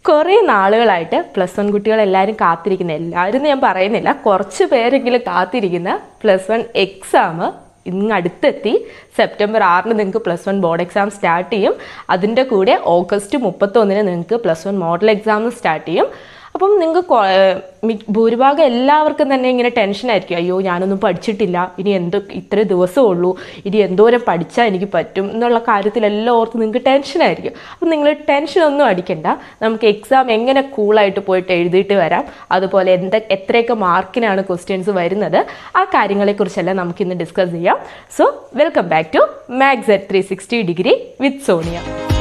കുറേ നാളുകളായിട്ട് plus one കുട്ടികൾ എല്ലാവരും കാത്തിരിക്കുന്ന എല്ലാവരും എന്ന് ഞാൻ പറയുന്നില്ല കുറച്ച് പേരെങ്കിലും കാത്തിരിക്കുന്ന പ്ലസ് വൺ എക്സാം ഇങ്ങ് അടുത്തെത്തി സെപ്റ്റംബർ ആറിന് നിങ്ങൾക്ക് plus one board exam start ചെയ്യും അതിൻ്റെ കൂടെ ഓഗസ്റ്റ് മുപ്പത്തൊന്നിന് നിങ്ങൾക്ക് plus one model exam start ചെയ്യും അപ്പം നിങ്ങൾക്ക് ഭൂരിഭാഗം എല്ലാവർക്കും തന്നെ ഇങ്ങനെ ടെൻഷനായിരിക്കും അയ്യോ ഞാനൊന്നും പഠിച്ചിട്ടില്ല ഇനി എന്തോ ഇത്ര ദിവസമേ ഉള്ളൂ ഇനി എന്തോരം പഠിച്ചാൽ എനിക്ക് പറ്റും എന്നുള്ള കാര്യത്തിലെല്ലാം ഓർത്ത് നിങ്ങൾക്ക് ടെൻഷനായിരിക്കും അപ്പം നിങ്ങൾ ടെൻഷനൊന്നും അടിക്കണ്ട നമുക്ക് എക്സാം എങ്ങനെ കൂളായിട്ട് പോയിട്ട് എഴുതിയിട്ട് വരാം അതുപോലെ എന്ത എത്രയൊക്കെ മാർക്കിനാണ് ക്വസ്റ്റ്യൻസ് വരുന്നത് ആ കാര്യങ്ങളെക്കുറിച്ചെല്ലാം നമുക്കിന്ന് ഡിസ്കസ് ചെയ്യാം so welcome back to Max at three sixty degree with Sonia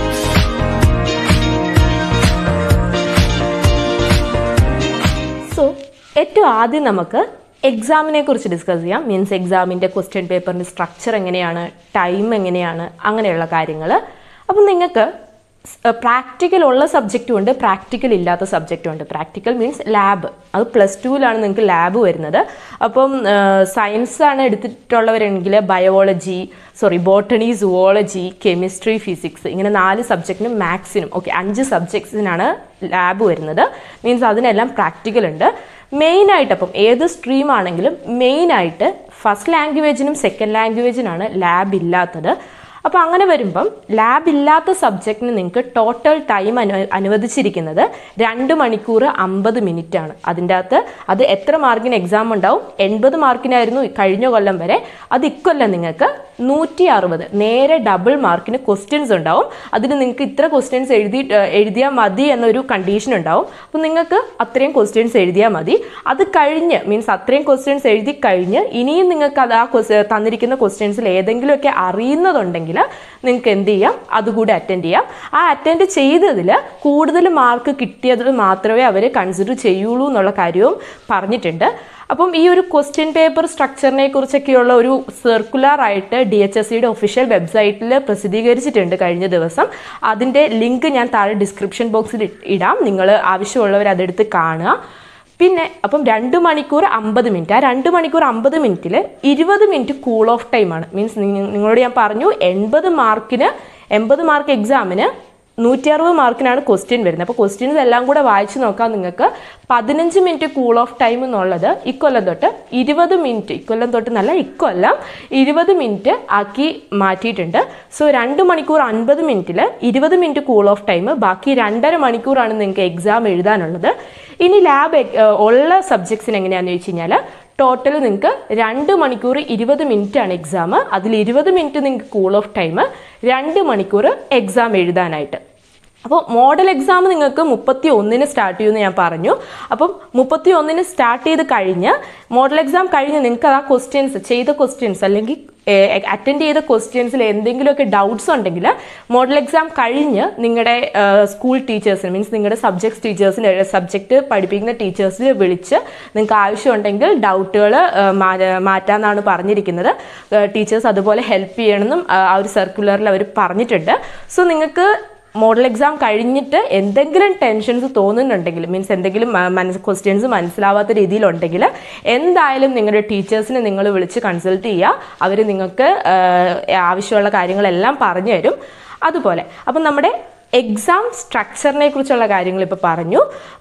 so ഏറ്റവും ആദ്യം നമുക്ക് എക്സാമിനെ കുറിച്ച് ഡിസ്കസ് ചെയ്യാം മീൻസ് എക്സാമിൻ്റെ ക്വസ്റ്റ്യൻ പേപ്പറിൻ്റെ സ്ട്രക്ചർ എങ്ങനെയാണ് ടൈം എങ്ങനെയാണ് അങ്ങനെയുള്ള കാര്യങ്ങൾ അപ്പം നിങ്ങൾക്ക് പ്രാക്ടിക്കൽ ഉള്ള സബ്ജക്റ്റും ഉണ്ട് പ്രാക്ടിക്കൽ ഇല്ലാത്ത സബ്ജക്റ്റും ഉണ്ട് പ്രാക്ടിക്കൽ മീൻസ് ലാബ് അത് പ്ലസ് ടുവിലാണ് നിങ്ങൾക്ക് ലാബ് വരുന്നത് അപ്പം സയൻസ് ആണ് എടുത്തിട്ടുള്ളവരെങ്കിൽ biology sorry botany zoology chemistry physics ഇങ്ങനെ നാല് സബ്ജക്റ്റിനും മാത്സിനും ഓക്കെ അഞ്ച് സബ്ജക്ട്സിനാണ് ലാബ് വരുന്നത് മീൻസ് അതിനെല്ലാം പ്രാക്ടിക്കൽ ഉണ്ട് മെയിനായിട്ട് അപ്പം ഏത് സ്ട്രീം ആണെങ്കിലും മെയിനായിട്ട് ഫസ്റ്റ് ലാംഗ്വേജിനും സെക്കൻഡ് ലാംഗ്വേജിനാണ് ലാബ് ഇല്ലാത്തത് അപ്പോൾ അങ്ങനെ വരുമ്പം ലാബ് ഇല്ലാത്ത സബ്ജക്റ്റിന് നിങ്ങൾക്ക് ടോട്ടൽ ടൈം അനു അനുവദിച്ചിരിക്കുന്നത് രണ്ട് മണിക്കൂർ അമ്പത് മിനിറ്റ് ആണ് അതിൻ്റെ അകത്ത് അത് എത്ര മാർക്കിന് എക്സാം ഉണ്ടാവും എൺപത് മാർക്കിനായിരുന്നു കഴിഞ്ഞ കൊല്ലം വരെ അത് ഇക്കൊല്ലം നിങ്ങൾക്ക് നൂറ്റി അറുപത് നേരെ ഡബിൾ മാർക്കിന് ക്വസ്റ്റ്യൻസ് ഉണ്ടാവും അതിന് നിങ്ങൾക്ക് ഇത്ര ക്വസ്റ്റ്യൻസ് എഴുതി എഴുതിയാൽ മതി എന്നൊരു കണ്ടീഷൻ ഉണ്ടാവും അപ്പം നിങ്ങൾക്ക് അത്രയും ക്വസ്റ്റ്യൻസ് എഴുതിയാൽ മതി അത് കഴിഞ്ഞ് മീൻസ് അത്രയും ക്വസ്റ്റ്യൻസ് എഴുതി കഴിഞ്ഞ് ഇനിയും നിങ്ങൾക്ക് അത് ആ തന്നിരിക്കുന്ന ക്വസ്റ്റ്യൻസിൽ ഏതെങ്കിലുമൊക്കെ അറിയുന്നതുണ്ടെങ്കിൽ നിങ്ങൾക്ക് എന്ത് ചെയ്യാം അതുകൂടി അറ്റൻഡ് ചെയ്യാം ആ അറ്റൻഡ് ചെയ്തതിൽ കൂടുതൽ മാർക്ക് കിട്ടിയത് മാത്രമേ അവർ കൺസിഡർ ചെയ്യുള്ളൂ എന്നുള്ള കാര്യവും പറഞ്ഞിട്ടുണ്ട് അപ്പം ഈ ഒരു ക്വസ്റ്റ്യൻ പേപ്പർ സ്ട്രക്ചറിനെ കുറിച്ചൊക്കെയുള്ള ഒരു സർക്കുലർ ആയിട്ട് ഡി എച്ച് എസ് സിയുടെ ഒഫീഷ്യൽ വെബ്സൈറ്റിൽ പ്രസിദ്ധീകരിച്ചിട്ടുണ്ട് കഴിഞ്ഞ ദിവസം അതിൻ്റെ ലിങ്ക് ഞാൻ താഴെ ഡിസ്ക്രിപ്ഷൻ ബോക്സിൽ ഇടാം നിങ്ങൾ ആവശ്യമുള്ളവർ അതെടുത്ത് കാണുക പിന്നെ അപ്പം രണ്ട് മണിക്കൂർ അമ്പത് മിനിറ്റ് ആ രണ്ട് മണിക്കൂർ അമ്പത് മിനിറ്റിൽ ഇരുപത് മിനിറ്റ് കൂൾ ഓഫ് ടൈമാണ് മീൻസ് നിങ്ങളോട് ഞാൻ പറഞ്ഞു എൺപത് മാർക്കിന് എൺപത് മാർക്ക് എക്സാമിന് നൂറ്റി അറുപത് മാർക്കിനാണ് ക്വസ്റ്റ്യൻ വരുന്നത് അപ്പോൾ ക്വസ്റ്റ്യൻസ് എല്ലാം കൂടെ വായിച്ചു നോക്കാൻ നിങ്ങൾക്ക് പതിനഞ്ച് മിനിറ്റ് കൂൾ ഓഫ് ടൈം എന്നുള്ളത് ഇക്കൊല്ലം തൊട്ട് ഇരുപത് മിനിറ്റ് ഇക്കൊല്ലം തൊട്ട് നല്ല ഇക്കൊല്ലം ഇരുപത് മിനിറ്റ് ആക്കി മാറ്റിയിട്ടുണ്ട് സോ രണ്ട് മണിക്കൂർ അൻപത് മിനിറ്റിൽ ഇരുപത് മിനിറ്റ് കൂൾ ഓഫ് ടൈം ബാക്കി രണ്ടര മണിക്കൂറാണ് നിങ്ങൾക്ക് എക്സാം എഴുതാനുള്ളത് ഇനി ലാബ് ഉള്ള സബ്ജക്ട്സിന് എങ്ങനെയാണെന്ന് ചോദിച്ചു കഴിഞ്ഞാൽ ടോട്ടൽ നിങ്ങൾക്ക് രണ്ട് മണിക്കൂർ ഇരുപത് മിനിറ്റ് ആണ് എക്സാം അതിൽ ഇരുപത് മിനിറ്റ് നിങ്ങൾക്ക് കൂൾ ഓഫ് ടൈം രണ്ട് മണിക്കൂർ എക്സാം എഴുതാനായിട്ട് അപ്പോൾ മോഡൽ എക്സാം നിങ്ങൾക്ക് മുപ്പത്തി ഒന്നിന് സ്റ്റാർട്ട് ചെയ്യുമെന്ന് ഞാൻ പറഞ്ഞു അപ്പം മുപ്പത്തി ഒന്നിന് സ്റ്റാർട്ട് ചെയ്ത് കഴിഞ്ഞ് മോഡൽ എക്സാം കഴിഞ്ഞ് നിങ്ങൾക്ക് ആ ക്വസ്റ്റ്യൻസ് ചെയ്ത ക്വസ്റ്റ്യൻസ് അല്ലെങ്കിൽ അറ്റൻഡ് ചെയ്ത ക്വസ്റ്റ്യൻസിൽ എന്തെങ്കിലുമൊക്കെ ഡൗട്ട്സ് ഉണ്ടെങ്കിൽ മോഡൽ എക്സാം കഴിഞ്ഞ് നിങ്ങളുടെ സ്കൂൾ ടീച്ചേഴ്സിന് മീൻസ് നിങ്ങളുടെ സബ്ജക്ട്സ് ടീച്ചേഴ്സിന് സബ്ജക്റ്റ് പഠിപ്പിക്കുന്ന ടീച്ചേഴ്സിന് വിളിച്ച് നിങ്ങൾക്ക് ആവശ്യമുണ്ടെങ്കിൽ ഡൗട്ടുകൾ മാറ്റാമെന്നാണ് പറഞ്ഞിരിക്കുന്നത് ടീച്ചേഴ്സ് അതുപോലെ ഹെൽപ്പ് ചെയ്യണമെന്നും ആ ഒരു സർക്കുലറിൽ അവർ പറഞ്ഞിട്ടുണ്ട് സോ നിങ്ങൾക്ക് മോഡൽ എക്സാം കഴിഞ്ഞിട്ട് എന്തെങ്കിലും ടെൻഷൻസ് തോന്നുന്നുണ്ടെങ്കിൽ മീൻസ് എന്തെങ്കിലും മനസ്സ് ക്വസ്റ്റ്യൻസ് മനസ്സിലാവാത്ത രീതിയിലുണ്ടെങ്കിൽ എന്തായാലും നിങ്ങളുടെ ടീച്ചേഴ്സിനെ നിങ്ങൾ വിളിച്ച് കൺസൾട്ട് ചെയ്യുക അവർ നിങ്ങൾക്ക് ആവശ്യമുള്ള കാര്യങ്ങളെല്ലാം പറഞ്ഞു തരും അതുപോലെ അപ്പം നമ്മുടെ എക്സാം സ്ട്രക്ചറിനെ കുറിച്ചുള്ള കാര്യങ്ങൾ ഇപ്പോൾ പറഞ്ഞു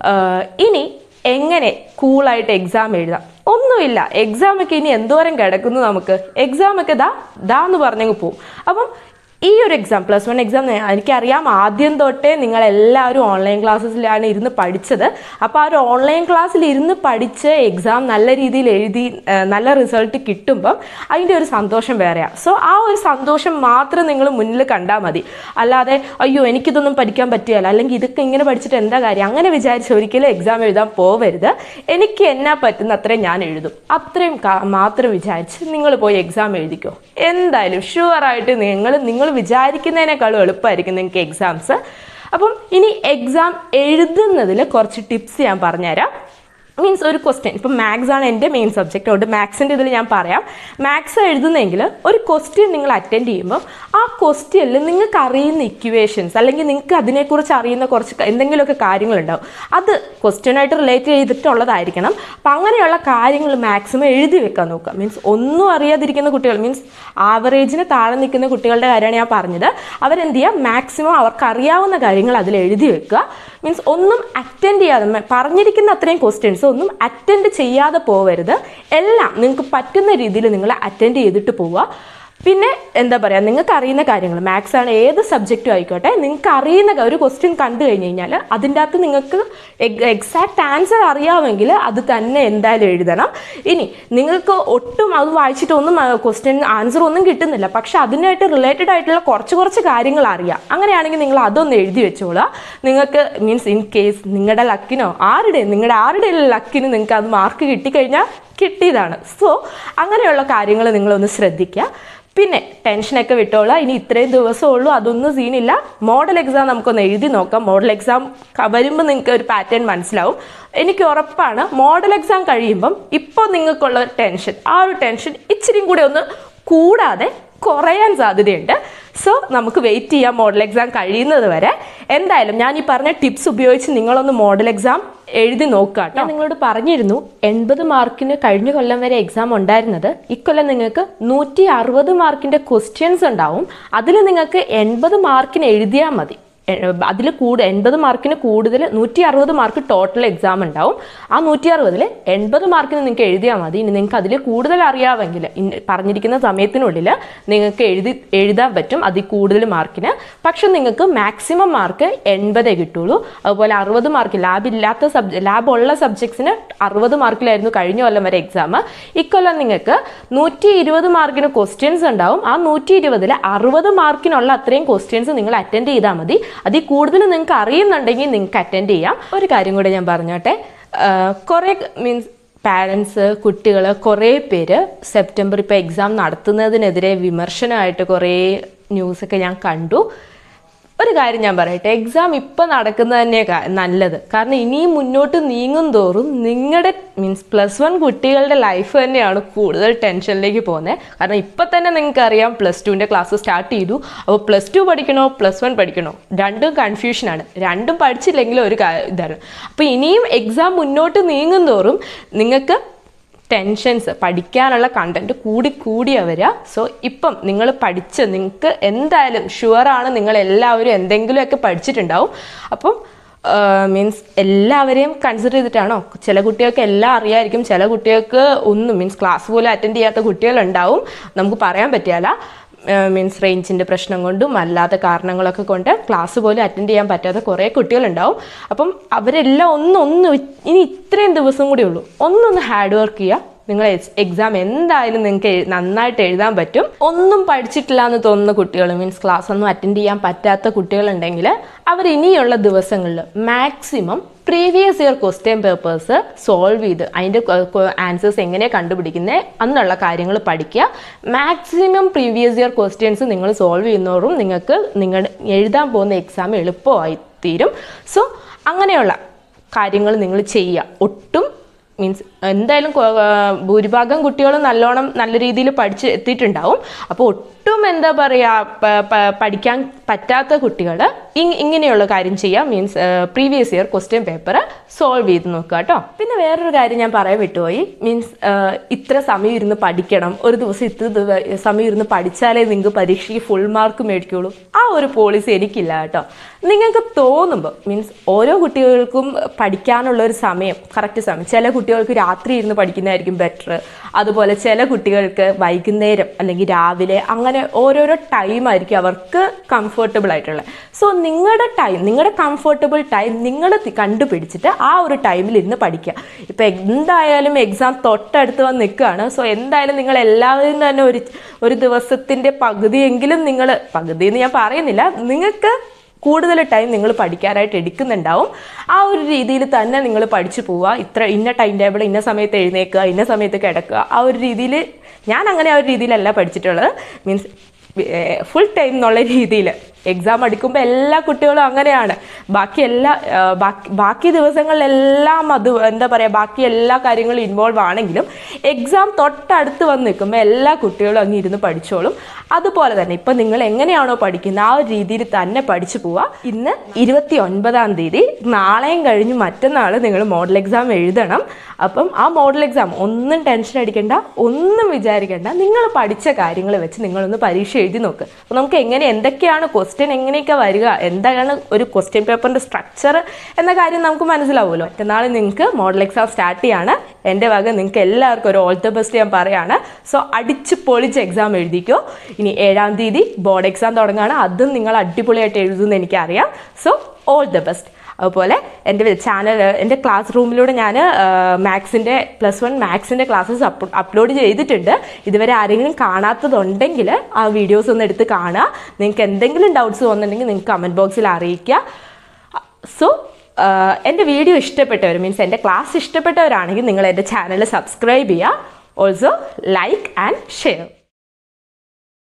ഇനി എങ്ങനെ കൂളായിട്ട് എക്സാം എഴുതാം ഒന്നുമില്ല എക്സാമൊക്കെ ഇനി എന്തോരം കിടക്കുന്നു നമുക്ക് എക്സാമൊക്കെ ദാ ദാ എന്ന് പറഞ്ഞങ്ങ് പോവും അപ്പം ഈ ഒരു എക്സാം പ്ലസ് വൺ എക്സാം എനിക്കറിയാം ആദ്യം തൊട്ടേ നിങ്ങളെല്ലാവരും ഓൺലൈൻ ക്ലാസ്സിലാണ് ഇരുന്ന് പഠിച്ചത് അപ്പോൾ ആ ഒരു ഓൺലൈൻ ക്ലാസ്സിൽ ഇരുന്ന് പഠിച്ച് എക്സാം നല്ല രീതിയിൽ എഴുതി നല്ല റിസൾട്ട് കിട്ടുമ്പം അതിൻ്റെ ഒരു സന്തോഷം വേറെയാണ് സോ ആ ഒരു സന്തോഷം മാത്രം നിങ്ങൾ മുന്നിൽ കണ്ടാൽ മതി അല്ലാതെ അയ്യോ എനിക്കിതൊന്നും പഠിക്കാൻ പറ്റുകയില്ല അല്ലെങ്കിൽ ഇതൊക്കെ ഇങ്ങനെ പഠിച്ചിട്ട് എന്താ കാര്യം അങ്ങനെ വിചാരിച്ച് ഒരിക്കലും എക്സാം എഴുതാൻ പോവരുത് എനിക്ക് എന്നാ പറ്റുന്ന അത്രയും ഞാൻ എഴുതും അത്രയും മാത്രം വിചാരിച്ച് നിങ്ങൾ പോയി എക്സാം എഴുതിക്കോ എന്തായാലും ഷുവറായിട്ട് നിങ്ങൾ നിങ്ങൾ വിചാരിക്കുന്നതിനേക്കാളും എളുപ്പമായിരിക്കും നിങ്ങൾക്ക് എക്സാംസ് അപ്പം ഇനി എക്സാം എഴുതുന്നതിൽ കുറച്ച് ടിപ്സ് ഞാൻ പറഞ്ഞുതരാം മീൻസ് ഒരു ക്വസ്റ്റ്യൻ ഇപ്പം മാത്സ് ആണ് എൻ്റെ മെയിൻ സബ്ജക്റ്റ് അതുകൊണ്ട് മാത്സിൻ്റെ ഇതിൽ ഞാൻ പറയാം മാത്സ് എഴുതുന്നെങ്കിൽ ഒരു ക്വസ്റ്റ്യൻ നിങ്ങൾ അറ്റൻഡ് ചെയ്യുമ്പോൾ ആ ക്വസ്റ്റ്യനിൽ നിങ്ങൾക്ക് അറിയുന്ന ഇക്വേഷൻസ് അല്ലെങ്കിൽ നിങ്ങൾക്ക് അതിനെക്കുറിച്ച് അറിയുന്ന കുറച്ച് ക- എന്തെങ്കിലുമൊക്കെ കാര്യങ്ങളുണ്ടാവും അത് ക്വസ്റ്റ്യനായിട്ട് റിലേറ്റ് ചെയ്തിട്ടുള്ളതായിരിക്കണം അപ്പം അങ്ങനെയുള്ള കാര്യങ്ങൾ മാക്സിമം എഴുതി വെക്കാൻ നോക്കുക മീൻസ് ഒന്നും അറിയാതിരിക്കുന്ന കുട്ടികൾ മീൻസ് ആവറേജിന് താഴെ നിൽക്കുന്ന കുട്ടികളുടെ കാര്യമാണ് ഞാൻ പറഞ്ഞത് അവരെന്ത് ചെയ്യുക മാക്സിമം അവർക്ക് അറിയാവുന്ന കാര്യങ്ങൾ അതിൽ എഴുതി വെക്കുക മീൻസ് ഒന്നും അറ്റൻഡ് ചെയ്യാതെ മ- പറഞ്ഞിരിക്കുന്ന അത്രയും ക്വസ്റ്റ്യൻസ് ഒന്നും അറ്റൻഡ് ചെയ്യാതെ പോവരുത് എല്ലാം നിങ്ങൾക്ക് പറ്റുന്ന രീതിയിൽ നിങ്ങൾ അറ്റൻഡ് ചെയ്തിട്ട് പോവുക പിന്നെ എന്താ പറയുക നിങ്ങൾക്ക് അറിയുന്ന കാര്യങ്ങൾ മാത്സ് ആണ് ഏത് സബ്ജക്റ്റും ആയിക്കോട്ടെ നിങ്ങൾക്ക് അറിയുന്ന ക- ഒരു ക്വസ്റ്റ്യൻ കണ്ടു കഴിഞ്ഞ് കഴിഞ്ഞാൽ അതിൻ്റെ അകത്ത് നിങ്ങൾക്ക് എക്സാക്ട് ആൻസർ അറിയാമെങ്കിൽ അത് തന്നെ എന്തായാലും എഴുതണം ഇനി നിങ്ങൾക്ക് ഒട്ടും അത് വായിച്ചിട്ട് ഒന്നും ക്വസ്റ്റ്യൻ ആൻസർ ഒന്നും കിട്ടുന്നില്ല പക്ഷെ അതിനായിട്ട് റിലേറ്റഡ് ആയിട്ടുള്ള കുറച്ച് കുറച്ച് കാര്യങ്ങൾ അറിയാം അങ്ങനെയാണെങ്കിൽ നിങ്ങൾ അതൊന്ന് എഴുതി വെച്ചോളുക നിങ്ങൾക്ക് മീൻസ് ഇൻ കേസ് നിങ്ങളുടെ ലക്കിനോ ആരുടെ നിങ്ങളുടെ ആരുടെ ലക്കിന് നിങ്ങൾക്ക് അത് മാർക്ക് കിട്ടിക്കഴിഞ്ഞാൽ കിട്ടിയതാണ് സോ അങ്ങനെയുള്ള കാര്യങ്ങൾ നിങ്ങളൊന്ന് ശ്രദ്ധിക്കുക പിന്നെ ടെൻഷനൊക്കെ വിട്ടോളാം ഇനി ഇത്രയും ദിവസമേ ഉള്ളൂ അതൊന്നും സീനില്ല മോഡൽ എക്സാം നമുക്കൊന്ന് എഴുതി നോക്കാം മോഡൽ എക്സാം വരുമ്പോൾ നിങ്ങൾക്ക് ഒരു പാറ്റേൺ മനസ്സിലാവും എനിക്ക് ഉറപ്പാണ് മോഡൽ എക്സാം കഴിയുമ്പം ഇപ്പോൾ നിങ്ങൾക്കുള്ള ടെൻഷൻ ആ ഒരു ടെൻഷൻ ഇച്ചിരിയും കൂടെ ഒന്ന് കൂടാതെ കുറയാൻ സാധ്യതയുണ്ട് സോ നമുക്ക് വെയിറ്റ് ചെയ്യാം മോഡൽ എക്സാം കഴിയുന്നത് വരെ എന്തായാലും ഞാൻ ഈ പറഞ്ഞ ടിപ്സ് ഉപയോഗിച്ച് നിങ്ങളൊന്ന് മോഡൽ എക്സാം എഴുതി നോക്കുക കേട്ടോ ഞാൻ നിങ്ങളോട് പറഞ്ഞിരുന്നു എൺപത് മാർക്കിന് കഴിഞ്ഞ കൊല്ലം വരെ എക്സാം ഉണ്ടായിരുന്നത് ഇക്കൊല്ലം നിങ്ങൾക്ക് നൂറ്റി അറുപത് മാർക്കിന്റെ ക്വസ്റ്റ്യൻസ് ഉണ്ടാവും അതിൽ നിങ്ങൾക്ക് എൺപത് മാർക്കിന് എഴുതിയാൽ മതി അതിൽ കൂട് എൺപത് മാർക്കിന് കൂടുതൽ നൂറ്റി അറുപത് മാർക്ക് ടോട്ടൽ എക്സാം ഉണ്ടാവും ആ നൂറ്റി അറുപതിൽ എൺപത് മാർക്കിന് നിങ്ങൾക്ക് എഴുതിയാൽ മതി ഇനി നിങ്ങൾക്ക് അതിൽ കൂടുതൽ അറിയാമെങ്കിൽ ഇന്ന- പറഞ്ഞിരിക്കുന്ന സമയത്തിനുള്ളിൽ നിങ്ങൾക്ക് എഴുതി എഴുതാൻ പറ്റും അതിൽ കൂടുതൽ മാർക്കിന് പക്ഷെ നിങ്ങൾക്ക് മാക്സിമം മാർക്ക് എൺപതേ കിട്ടുള്ളൂ അതുപോലെ അറുപത് മാർക്ക് ലാബ് ഇല്ലാത്ത സബ്ജ ലാബ് ഉള്ള സബ്ജക്ട്സിന് അറുപത് മാർക്കിലായിരുന്നു കഴിഞ്ഞ കൊല്ലം വരെ എക്സാം ഇക്കൊല്ലം നിങ്ങൾക്ക് നൂറ്റി ഇരുപത് മാർക്കിന് ക്വസ്റ്റ്യൻസ് ഉണ്ടാവും ആ നൂറ്റി ഇരുപതിൽ അറുപത് മാർക്കിനുള്ള അത്രയും ക്വസ്റ്റ്യൻസ് നിങ്ങൾ അറ്റൻഡ് ചെയ്താൽ മതി അതിൽ കൂടുതൽ നിങ്ങൾക്ക് അറിയുന്നുണ്ടെങ്കിൽ നിങ്ങൾക്ക് അറ്റൻഡ് ചെയ്യാം ഒരു കാര്യം കൂടെ ഞാൻ പറഞ്ഞോട്ടെ കുറേ മീൻസ് പാരൻസ് കുട്ടികൾ കുറേ പേര് സെപ്റ്റംബർ ഇപ്പോൾ എക്സാം നടത്തുന്നതിനെതിരെ വിമർശനമായിട്ട് കുറേ ന്യൂസൊക്കെ ഞാൻ കണ്ടു ഒരു കാര്യം ഞാൻ പറയട്ടെ എക്സാം ഇപ്പം നടക്കുന്നത് തന്നെ നല്ലത് കാരണം ഇനിയും മുന്നോട്ട് നീങ്ങും തോറും നിങ്ങളുടെ മീൻസ് പ്ലസ് വൺ കുട്ടികളുടെ ലൈഫ് തന്നെയാണ് കൂടുതൽ ടെൻഷനിലേക്ക് പോകുന്നത് കാരണം ഇപ്പം തന്നെ നിങ്ങൾക്ക് അറിയാം പ്ലസ് ടുവിൻ്റെ ക്ലാസ് സ്റ്റാർട്ട് ചെയ്തു അപ്പോൾ പ്ലസ് ടു പഠിക്കണോ പ്ലസ് വൺ പഠിക്കണോ രണ്ടും കൺഫ്യൂഷനാണ് രണ്ടും പഠിച്ചില്ലെങ്കിൽ ഒരു കാ- ഇതാണ് അപ്പോൾ ഇനിയും എക്സാം മുന്നോട്ട് നീങ്ങും തോറും നിങ്ങൾക്ക് ടെൻഷൻസ് പഠിക്കാനുള്ള കണ്ടന്റ് കൂടി കൂടിയാ വരിക സോ ഇപ്പം നിങ്ങൾ പഠിച്ച് നിങ്ങൾക്ക് എന്തായാലും ഷുവറാണ് നിങ്ങൾ എല്ലാവരും എന്തെങ്കിലുമൊക്കെ പഠിച്ചിട്ടുണ്ടാവും അപ്പം മീൻസ് എല്ലാവരെയും കൺസിഡർ ചെയ്തിട്ടാണോ ചില കുട്ടികൾക്ക് എല്ലാം അറിയായിരിക്കും ചില കുട്ടികൾക്ക് ഒന്നും മീൻസ് ക്ലാസ് പോലും അറ്റൻഡ് ചെയ്യാത്ത കുട്ടികളുണ്ടാവും നമുക്ക് പറയാൻ പറ്റില്ല മീൻസ് റേഞ്ചിൻ്റെ പ്രശ്നം കൊണ്ടും അല്ലാത്ത കാരണങ്ങളൊക്കെ കൊണ്ട് ക്ലാസ് പോലും അറ്റൻഡ് ചെയ്യാൻ പറ്റാത്ത കുറേ കുട്ടികളുണ്ടാവും അപ്പം അവരെല്ലാം ഒന്ന് ഒന്ന് ഇനി ഇത്രയും ദിവസം കൂടി ഉള്ളൂ ഒന്നൊന്ന് ഹാർഡ് വർക്ക് ചെയ്യുക നിങ്ങൾ എക്സാം എന്തായാലും നിങ്ങൾക്ക് എഴു- നന്നായിട്ട് എഴുതാൻ പറ്റും ഒന്നും പഠിച്ചിട്ടില്ല എന്ന് തോന്നുന്ന കുട്ടികൾ മീൻസ് ക്ലാസ് ഒന്നും അറ്റൻഡ് ചെയ്യാൻ പറ്റാത്ത കുട്ടികളുണ്ടെങ്കിൽ അവർ ഇനിയുള്ള ദിവസങ്ങളിൽ maximum previous year question papers solve ചെയ്ത് അതിൻ്റെ ആൻസേഴ്സ് എങ്ങനെ കണ്ടുപിടിക്കുന്നത് എന്നുള്ള കാര്യങ്ങൾ പഠിക്കുക മാക്സിമം പ്രീവിയസ് ഇയർ ക്വസ്റ്റ്യൻസ് നിങ്ങൾ സോൾവ് ചെയ്യുന്നതോറും നിങ്ങൾക്ക് നിങ്ങളുടെ എഴുതാൻ പോകുന്ന എക്സാം എളുപ്പമായി തീരും സോ അങ്ങനെയുള്ള കാര്യങ്ങൾ നിങ്ങൾ ചെയ്യുക ഒട്ടും മീൻസ് എന്തായാലും കൊ- ആ, ഭൂരിഭാഗം കുട്ടികളും നല്ലോണം നല്ല രീതിയിൽ പഠിച്ച് എത്തിയിട്ടുണ്ടാവും അപ്പോൾ ഒട്ടും എന്താ പറയുക പഠിക്കാൻ പറ്റാത്ത കുട്ടികൾ ഇങ്ങനെയുള്ള കാര്യം ചെയ്യുക means previous year question paper solve ചെയ്ത് നോക്കുക കേട്ടോ പിന്നെ വേറൊരു കാര്യം ഞാൻ പറയാൻ വിട്ടുപോയി മീൻസ് ഇത്ര സമയം ഇരുന്ന് പഠിക്കണം ഒരു ദിവസം ഇത്ര ദിവ- സമയം ഇരുന്ന് പഠിച്ചാലേ നിങ്ങൾക്ക് പരീക്ഷയ്ക്ക് ഫുൾ മാർക്ക് മേടിക്കുള്ളൂ ആ ഒരു പോളിസി എനിക്കില്ല കേട്ടോ നിങ്ങൾക്ക് തോന്നുമ്പോൾ മീൻസ് ഓരോ കുട്ടികൾക്കും പഠിക്കാനുള്ള ഒരു സമയം കറക്റ്റ് സമയം ചില കുട്ടികൾക്ക് രാത്രി ഇരുന്ന് പഠിക്കുന്നതായിരിക്കും ബെറ്റർ അതുപോലെ ചില കുട്ടികൾക്ക് വൈകുന്നേരം അല്ലെങ്കിൽ രാവിലെ അങ്ങനെ ഓരോരോ ടൈം ആയിരിക്കും അവർക്ക് കംഫർട്ടബിൾ ആയിട്ടുള്ളത് സോ നിങ്ങളുടെ ടൈം നിങ്ങളുടെ കംഫർട്ടബിൾ ടൈം നിങ്ങൾ കണ്ടുപിടിച്ചിട്ട് ആ ഒരു ടൈമിൽ ഇരുന്ന് പഠിക്കുക ഇപ്പം എന്തായാലും എക്സാം തൊട്ടടുത്ത് വന്ന് നിൽക്കുകയാണ് സോ എന്തായാലും നിങ്ങൾ എല്ലാവരും തന്നെ ഒരു ഒരു ദിവസത്തിൻ്റെ പകുതിയെങ്കിലും നിങ്ങൾ പകുതി എന്ന് ഞാൻ പറയുന്നില്ല നിങ്ങൾക്ക് കൂടുതൽ ടൈം നിങ്ങൾ പഠിക്കാനായിട്ട് എടുക്കുന്നുണ്ടാവും ആ ഒരു രീതിയിൽ തന്നെ നിങ്ങൾ പഠിച്ചു പോവുക ഇത്ര ഇന്ന ടൈം ടേബിൾ ഇന്ന സമയത്ത് എഴുന്നേക്കുക ഇന്ന സമയത്ത് കിടക്കുക ആ ഒരു രീതിയിൽ ഞാൻ അങ്ങനെ ആ ഒരു രീതിയിലല്ല പഠിച്ചിട്ടുള്ളത് മീൻസ് ഫുൾ ടൈം എന്നുള്ള രീതിയിൽ എക്സാം അടുക്കുമ്പോൾ എല്ലാ കുട്ടികളും അങ്ങനെയാണ് ബാക്കി എല്ലാ ആ, ബാക്കി ബാക്കി ദിവസങ്ങളിലെല്ലാം അത് എന്താ പറയുക ബാക്കി എല്ലാ കാര്യങ്ങളും ഇൻവോൾവ് ആണെങ്കിലും എക്സാം തൊട്ടടുത്ത് വന്ന് നിൽക്കുമ്പോൾ എല്ലാ കുട്ടികളും അങ്ങ് ഇരുന്ന് പഠിച്ചോളും അതുപോലെ തന്നെ ഇപ്പം നിങ്ങൾ എങ്ങനെയാണോ പഠിക്കുന്നത് ആ ഒരു രീതിയിൽ തന്നെ പഠിച്ചു പോവുക ഇന്ന് ഇരുപത്തി ഒൻപതാം തീയതി നാളെയും കഴിഞ്ഞ് മറ്റന്നാൾ നിങ്ങൾ മോഡൽ എക്സാം എഴുതണം അപ്പം ആ മോഡൽ എക്സാം ഒന്നും ടെൻഷൻ അടിക്കേണ്ട ഒന്നും വിചാരിക്കേണ്ട നിങ്ങൾ പഠിച്ച കാര്യങ്ങൾ വെച്ച് നിങ്ങളൊന്ന് പരീക്ഷ എഴുതി നോക്ക് അപ്പോൾ നമുക്ക് എങ്ങനെ എന്തൊക്കെയാണ് ക്വസ്റ്റ്യൻ എങ്ങനെയൊക്കെ വരിക എന്താണ് ഒരു ക്വസ്റ്റ്യൻ പേപ്പറിൻ്റെ സ്ട്രക്ചർ എന്ന കാര്യം നമുക്ക് മനസ്സിലാവുമല്ലോ മറ്റന്നാൾ നിങ്ങൾക്ക് മോഡൽ എക്സാം സ്റ്റാർട്ട് ചെയ്യാണ് എൻ്റെ വക നിങ്ങൾക്ക് എല്ലാവർക്കും ഒരു ഓൾ ദ ബെസ്റ്റ് ഞാൻ പറയാണ് സോ അടിച്ച് പൊളിച്ച് എക്സാം എഴുതിക്കോ ഇനി ഏഴാം തീയതി ബോർഡ് എക്സാം തുടങ്ങുകയാണ് അതും നിങ്ങൾ അടിപൊളിയായിട്ട് എഴുതുമെന്ന് എനിക്കറിയാം സോ ഓൾ ദ ബെസ്റ്റ് അതുപോലെ എൻ്റെ ചാനൽ എൻ്റെ ക്ലാസ് റൂമിലൂടെ ഞാൻ മാത്സിൻ്റെ പ്ലസ് വൺ മാത്സിൻ്റെ ക്ലാസ്സസ് അപ്ലോഡ് ചെയ്തിട്ടുണ്ട് ഇതുവരെ ആരെങ്കിലും കാണാത്തതുണ്ടെങ്കിൽ ആ വീഡിയോസ് ഒന്ന് എടുത്ത് കാണുക നിങ്ങൾക്ക് എന്തെങ്കിലും ഡൗട്ട്സ് വന്നിട്ടുണ്ടെങ്കിൽ നിങ്ങൾക്ക് കമൻറ്റ് ബോക്സിൽ അറിയിക്കുക സോ എൻ്റെ വീഡിയോ ഇഷ്ടപ്പെട്ടവർ മീൻസ് എൻ്റെ ക്ലാസ് ഇഷ്ടപ്പെട്ടവരാണെങ്കിൽ നിങ്ങൾ എൻ്റെ ചാനൽ സബ്സ്ക്രൈബ് ചെയ്യുക ഓൾസോ ലൈക്ക് ആൻഡ് ഷെയർ